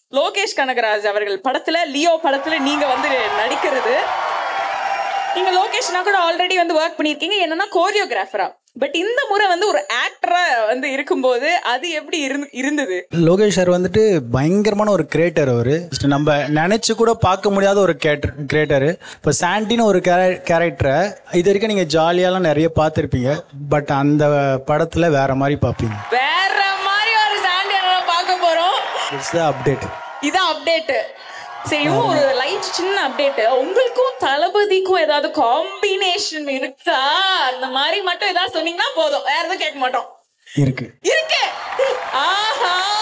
லோகேஷ் கனகராஜ் அவர்கள் படத்துல லியோ படத்துல நீங்க வந்து நடிக்கிறது நீங்க லோகேஷ்னா கூட ஆல்ரெடி வந்து ஒர்க் பண்ணிருக்கீங்க என்னன்னா கோரியோகிராஃபரா பட் இந்த முறை வந்து ஒரு ஆக்டரா வந்து இருக்கும்போது அது எப்படி இருந்து- இருந்தது லோகேஷ் சார் வந்துட்டு பயங்கரமான ஒரு கிரியேட்டர் அவர் நம்ம நினைச்சு கூட பார்க்க முடியாத ஒரு கேட்டர் கிரியேட்டர் இப்போ சாண்டின்னு ஒரு கேரக்டரை இது வரைக்கும் நீங்கள் ஜாலியாலாம் நிறைய பார்த்துருப்பீங்க பட் அந்த படத்தில் வேற மாதிரி பார்ப்பீங்க வேற மாதிரி ஒரு சாண்டியனை பார்க்க போறோம் இட்ஸ் த அப்டேட் இதான் அப்டேட் சரி இன்னும் ஒரு லைட் சின்ன அப்டேட் உங்களுக்கும் தளபதிக்கும் ஏதாவது காம்பினேஷன் இருக்கா அந்த மாதிரி மட்டும் ஏதாவது சொன்னீங்கன்னா போதும் வேற எதுவும் கேட்க மாட்டோம் இருக்கு இருக்கு ஆஹா